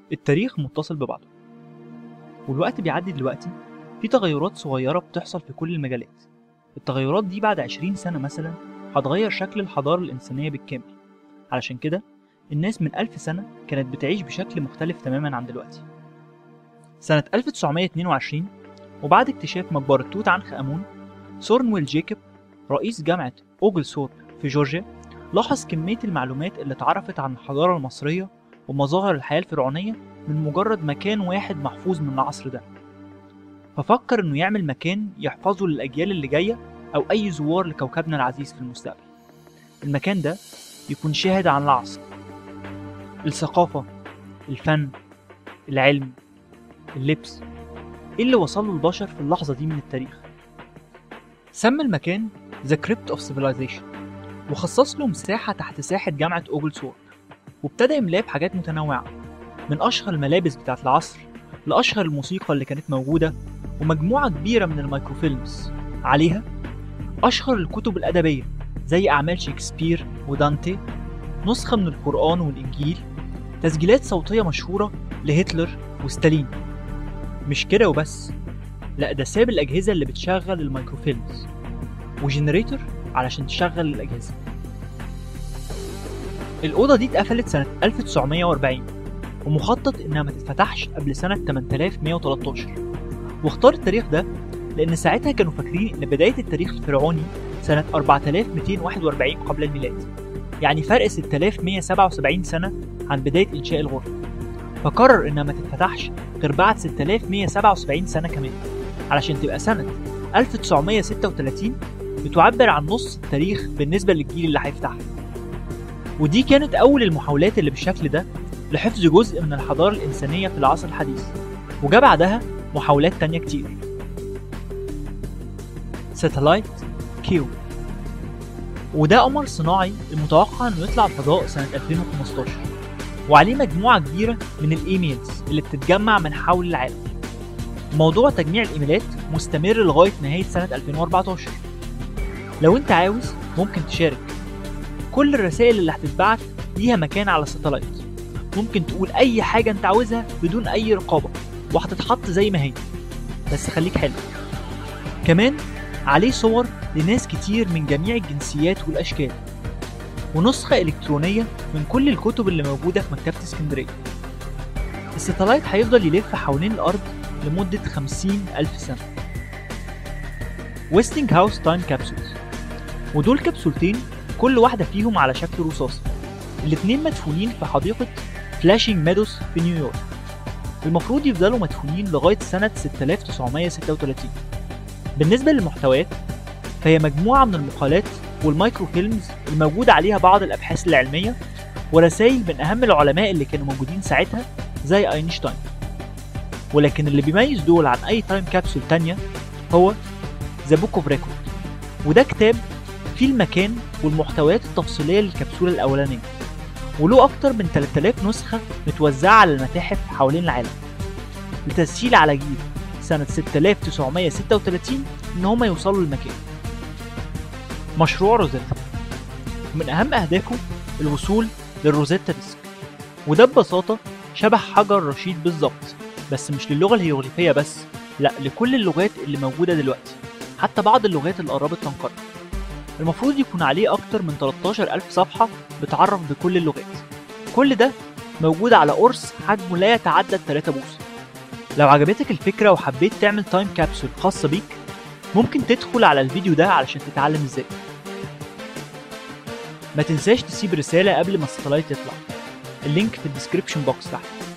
التاريخ متصل ببعضه والوقت بيعدي دلوقتي في تغيرات صغيرة بتحصل في كل المجالات التغيرات دي بعد 20 سنة مثلا هتغير شكل الحضارة الإنسانية بالكامل علشان كده الناس من ألف سنة كانت بتعيش بشكل مختلف تماما عن دلوقتي سنة 1922 وبعد اكتشاف مقبرة توت عنخ آمون سورنويل جيكوب رئيس جامعة أوجلسورب في جورجيا لاحظ كمية المعلومات اللي اتعرفت عن الحضارة المصرية ومظاهر الحياة الفرعونية من مجرد مكان واحد محفوظ من العصر ده ففكر انه يعمل مكان يحفظه للأجيال اللي جاية أو أي زوار لكوكبنا العزيز في المستقبل المكان ده يكون شاهد عن العصر الثقافة الفن العلم اللبس ايه اللي وصله البشر في اللحظة دي من التاريخ سمى المكان The Crypt of Civilization وخصص له مساحة تحت ساحة جامعة أوجلسورب وابتدى يملاه بحاجات متنوعة من أشهر الملابس بتاعت العصر لأشهر الموسيقى اللي كانت موجودة ومجموعة كبيرة من الميكروفيلمز عليها أشهر الكتب الأدبية زي أعمال شكسبير ودانتي نسخة من القرآن والإنجيل تسجيلات صوتية مشهورة لهتلر وستالين مش كده وبس لا ده ساب الأجهزة اللي بتشغل الميكروفيلمز وجنريتور علشان تشغل الأجهزة الأوضة دي اتقفلت سنة 1940 ومخطط إنها ما تتفتحش قبل سنة 8113 واختار التاريخ ده لأن ساعتها كانوا فاكرين إن بداية التاريخ الفرعوني سنة 4241 قبل الميلاد يعني فرق 6177 سنة عن بداية إنشاء الغرفة فقرر إنها ما تتفتحش غير بعد 6177 سنة كمان علشان تبقى سنة 1936 بتعبر عن نص التاريخ بالنسبة للجيل اللي هيفتحها ودي كانت أول المحاولات اللي بالشكل ده لحفظ جزء من الحضارة الإنسانية في العصر الحديث وجا بعدها محاولات تانية كتير ساتلايت كيو وده قمر صناعي المتوقع انه يطلع الفضاء سنة 2015 وعليه مجموعة كبيرة من الايميلز اللي بتتجمع من حول العالم موضوع تجميع الايميلات مستمر لغاية نهاية سنة 2014 لو انت عاوز ممكن تشارك كل الرسائل اللي هتتبعت ليها مكان على الساتلايت ممكن تقول اي حاجة انت عاوزها بدون اي رقابة وهتتحط زي ما هي بس خليك حلو كمان عليه صور لناس كتير من جميع الجنسيات والأشكال ونسخة إلكترونية من كل الكتب اللي موجودة في مكتبة اسكندرية الستلايت هيفضل يلف حوالين الأرض لمدة خمسين ألف سنة ويستنج هاوس تايم كابسولز ودول كبسولتين كل واحدة فيهم على شكل رصاصة الاتنين مدفونين في حديقة فلاشينج ميدوس في نيويورك المفروض يفضلوا مدفونين لغاية سنة 6936 بالنسبة للمحتويات فهي مجموعة من المقالات والمايكرو فيلمز الموجودة عليها بعض الأبحاث العلمية ورسائل من أهم العلماء اللي كانوا موجودين ساعتها زي أينشتاين ولكن اللي بيميز دول عن أي تايم كابسول تانية هو ذا بوك اوف ريكورد وده كتاب فيه المكان والمحتويات التفصيلية للكبسولة الأولانية وله أكتر من 3000 نسخة متوزعة على المتاحف حوالين العالم لتسهيل على جيل سنة 6936 إن هما يوصلوا للمكان مشروع روزيتا ومن أهم أهدافه الوصول للروزيتا ديسك وده ببساطة شبه حجر رشيد بالظبط بس مش للغة الهيروغليفية بس لا لكل اللغات اللي موجودة دلوقتي حتى بعض اللغات اللي قربت تنقرض المفروض يكون عليه أكتر من 13 ألف صفحة بتعرف بكل اللغات كل ده موجود على قرص حجمه لا يتعدى 3 بوصة لو عجبتك الفكرة وحبيت تعمل تايم كابسول خاصة بيك ممكن تدخل على الفيديو ده علشان تتعلم ازاي ما تنساش تسيب رسالة قبل ما الساتلايت يطلع اللينك في الديسكريبشن بوكس تحت